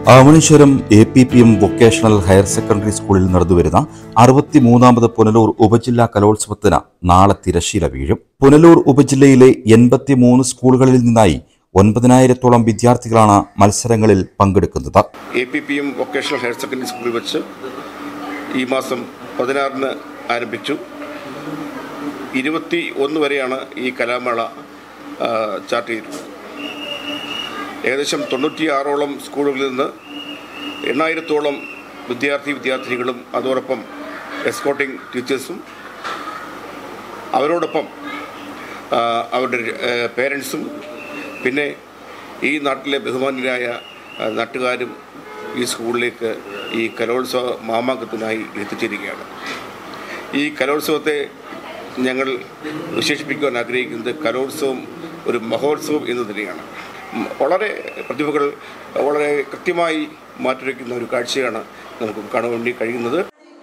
Avaneeswaram A P P M vocational higher secondary സ്കൂളിൽ നടന്നുവരുന്ന അറുപത്തിമൂന്നാമത് പുനലൂർ ഉപജില്ലാ കലോത്സവത്തിന് നാളെ തിരശ്ശീല വീഴും പുനലൂർ ഉപജില്ലയിലെ എൺപത്തിമൂന്ന് സ്കൂളുകളിൽ നിന്നായി ഒൻപതിനായിരത്തോളം വിദ്യാർത്ഥികളാണ് മത്സരങ്ങളിൽ പങ്കെടുക്കുന്നത് A P P M vocational higher secondary സ്കൂളിൽ വെച്ച് ഈ മാസം പതിനാറിന് ആരംഭിച്ചു ഇരുപത്തി ഒന്ന് വരെയാണ് ഈ കലാമേള ആ, ചാർട്ട് ചെയ്തിട്ടുള്ളത് ഏകദേശം തൊണ്ണൂറ്റിയാറോളം സ്കൂളുകളിൽ നിന്ന് എണ്ണായിരത്തോളം വിദ്യാർത്ഥി വിദ്യാർത്ഥിനികളും അതോടൊപ്പം എസ്കോട്ടിംഗ് ടീച്ചേഴ്സും അവരോടൊപ്പം ആ, അവരുടെ പേരൻസും പിന്നെ ഈ നാട്ടിലെ ബഹുമാന്യരായ ആ, നാട്ടുകാരും ഈ സ്കൂളിലേക്ക് ഈ കലോത്സവ മാമാങ്കത്തിനായി എത്തിച്ചിരിക്കുകയാണ് ഈ കലോത്സവത്തെ ഞങ്ങൾ വിശേഷിപ്പിക്കുവാൻ ആഗ്രഹിക്കുന്നത് കലോത്സവം ഒരു മഹോത്സവം എന്ന് തന്നെയാണ് ഉം, വളരെ പ്രതിഭകൾ വളരെ കൃത്യമായി മാറ്റിവെക്കുന്ന ഒരു കാഴ്ചയാണ് നമുക്ക് കാണാൻ വേണ്ടി കഴിയുന്നത്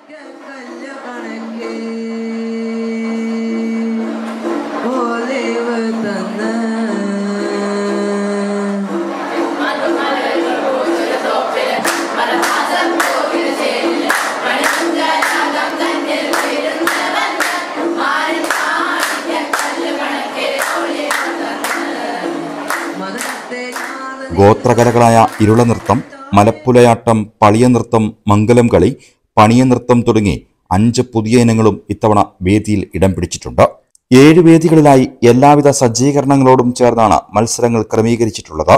ഗോത്രകലകളായ ഇരുളനൃത്തം മലപ്പുലയാട്ടം പളിയനൃത്തം മംഗലം കളി പണിയനൃത്തം തുടങ്ങി അഞ്ച് പുതിയ ഇനങ്ങളും ഇത്തവണ വേദിയിൽ ഇടം പിടിച്ചിട്ടുണ്ട് ഏഴ് വേദികളിലായി എല്ലാവിധ സജ്ജീകരണങ്ങളോടും ചേർന്നാണ് മത്സരങ്ങൾ ക്രമീകരിച്ചിട്ടുള്ളത്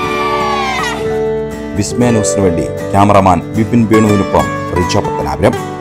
വിസ്മയ ന്യൂസിനു വേണ്ടി ക്യാമറമാൻ വിപിൻ വേണുവിനൊപ്പം റിച്ച പത്തനാപുരം